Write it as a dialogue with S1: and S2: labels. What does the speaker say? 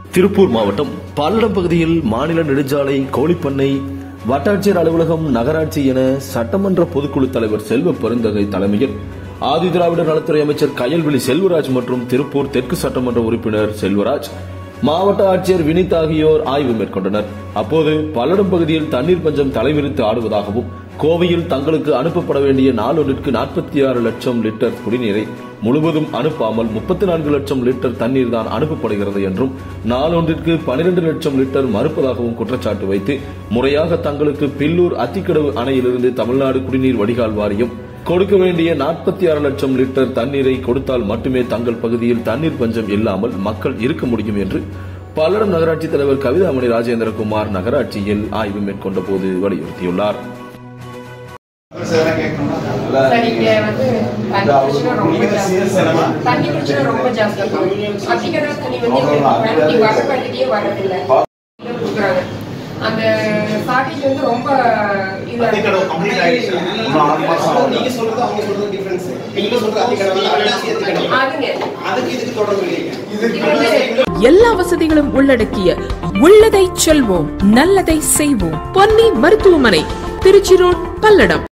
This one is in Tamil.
S1: திருப்பூர் மாவட்டம் பல்லடம் பகுதியில் மாநில நெடுஞ்சாலை கோழிப்பண்ணை வட்டாட்சியர் அலுவலகம் நகராட்சி என சட்டமன்ற பொதுக்குழு தலைவர் செல்வ பெருந்தகை தலைமையில் ஆதிதிராவிடர் நலத்துறை அமைச்சர் கயல்விழி செல்வராஜ் மற்றும் திருப்பூர் தெற்கு சட்டமன்ற உறுப்பினர் செல்வராஜ் மாவட்ட ஆட்சியர் வினித் ஆகியோர் ஆய்வு மேற்கொண்டனர் அப்போது பல்லடம் பகுதியில் தண்ணீர் பஞ்சம் தலைவிரித்து ஆடுவதாகவும் கோவையில் தங்களுக்கு அனுப்பப்பட வேண்டிய நாளொன்றிற்கு நாற்பத்தி ஆறு லட்சம் லிட்டர் குடிநீரை முழுவதும் அனுப்பாமல் முப்பத்தி நான்கு லட்சம் லிட்டர் தண்ணீர் தான் அனுப்பப்படுகிறது என்றும் நாளொன்றிற்கு பனிரெண்டு லட்சம் லிட்டர் மறுப்பதாகவும் குற்றச்சாட்டு வைத்து முறையாக தங்களுக்கு பில்லூர் அத்திக்கடவு அணையிலிருந்து தமிழ்நாடு குடிநீர் வடிகால் வாரியம் கொடுக்க வேண்டிய நாற்பத்தி ஆறு லட்சம் லிட்டர் தண்ணீரை கொடுத்தால் மட்டுமே தங்கள் பகுதியில் தண்ணீர் பஞ்சம் இல்லாமல் மக்கள் இருக்க முடியும் என்று பல்லடம் நகராட்சி தலைவர் கவிதாமணி ராஜேந்திரகுமார் நகராட்சியில் ஆய்வு மேற்கொண்ட போது வலியுறுத்தியுள்ளார்
S2: சார் இங்க வந்து தண்ணி பிரச்சனை ரொம்ப ஜாஸ்தி தண்ணி பிரச்சனை ரொம்ப ஜாஸ்தி அதிகமான தண்ணி வந்து இங்க வரப்பள்ளிக்கே வரதில்லை கொடுக்குறாங்க அந்த ஷார்டேஜ் வந்து ரொம்ப இது
S3: அத்திக்கடவு complete ஆயிடுச்சு. இன்னும் ஆறு மாசம் ஆகும்.
S4: நீங்க சொல்றது அவங்க சொல்றது டிஃபரன்ஸ் நீங்க சொல்றது அத்திக்கடவு அவினாசி அத்திக்கடவு
S2: அதுங்க
S4: அதுக்கு இதுக்கு தொடர்பு இல்லைங்க
S2: இது வந்து
S5: எல்லா வசதிகளும் உள்ளடக்கிய உள்ளதை செல்வோம் நல்லதை செய்வோம் பொன்னி மருத்துவமனை திருச்சி ரோட் பல்லடம்